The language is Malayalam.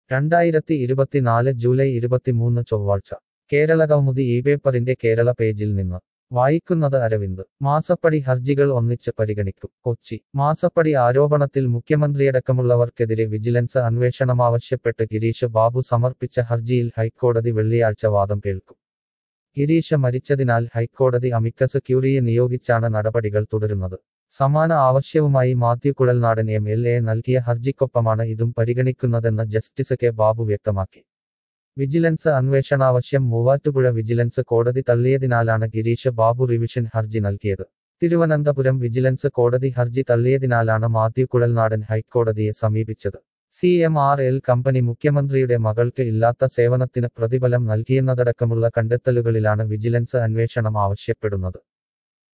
രണ്ടായിരത്തി ഇരുപത്തിനാല് ജൂലൈ ഇരുപത്തിമൂന്ന് ചൊവ്വാഴ്ച കേരള കൗമുദി ഈ പേപ്പറിന്റെ കേരള പേജിൽ നിന്ന് വായിക്കുന്നത് അരവിന്ദ് മാസപ്പടി ഹർജികൾ ഒന്നിച്ച് പരിഗണിക്കും കൊച്ചി മാസപ്പടി ആരോപണത്തിൽ മുഖ്യമന്ത്രിയടക്കമുള്ളവർക്കെതിരെ വിജിലൻസ് അന്വേഷണമാവശ്യപ്പെട്ട് ഗിരീഷ് ബാബു സമർപ്പിച്ച ഹർജിയിൽ ഹൈക്കോടതി വെള്ളിയാഴ്ച വാദം കേൾക്കും ഗിരീഷ് മരിച്ചതിനാൽ ഹൈക്കോടതി അമിക്കസ് ക്യൂറിയെ നിയോഗിച്ചാണ് നടപടികൾ തുടരുന്നത് സമാന ആവശ്യവുമായി Mathew Kuzhalnadan M L A നൽകിയ ഹർജിക്കൊപ്പമാണ് ഇതും പരിഗണിക്കുന്നതെന്ന് ജസ്റ്റിസ് കെ ബാബു വ്യക്തമാക്കി വിജിലൻസ് അന്വേഷണാവശ്യം മൂവാറ്റുപുഴ വിജിലൻസ് കോടതി തള്ളിയതിനാലാണ് ഗിരീഷ് ബാബു റിവിഷൻ ഹർജി നൽകിയത് തിരുവനന്തപുരം വിജിലൻസ് കോടതി ഹർജി തള്ളിയതിനാലാണ് മാത്യു കുഴൽനാടൻ ഹൈക്കോടതിയെ സമീപിച്ചത് C M R L company മുഖ്യമന്ത്രിയുടെ മകൾക്ക് ഇല്ലാത്ത സേവനത്തിന് പ്രതിഫലം നൽകിയെന്നതടക്കമുള്ള കണ്ടെത്തലുകളിലാണ് വിജിലൻസ് അന്വേഷണം ആവശ്യപ്പെടുന്നത്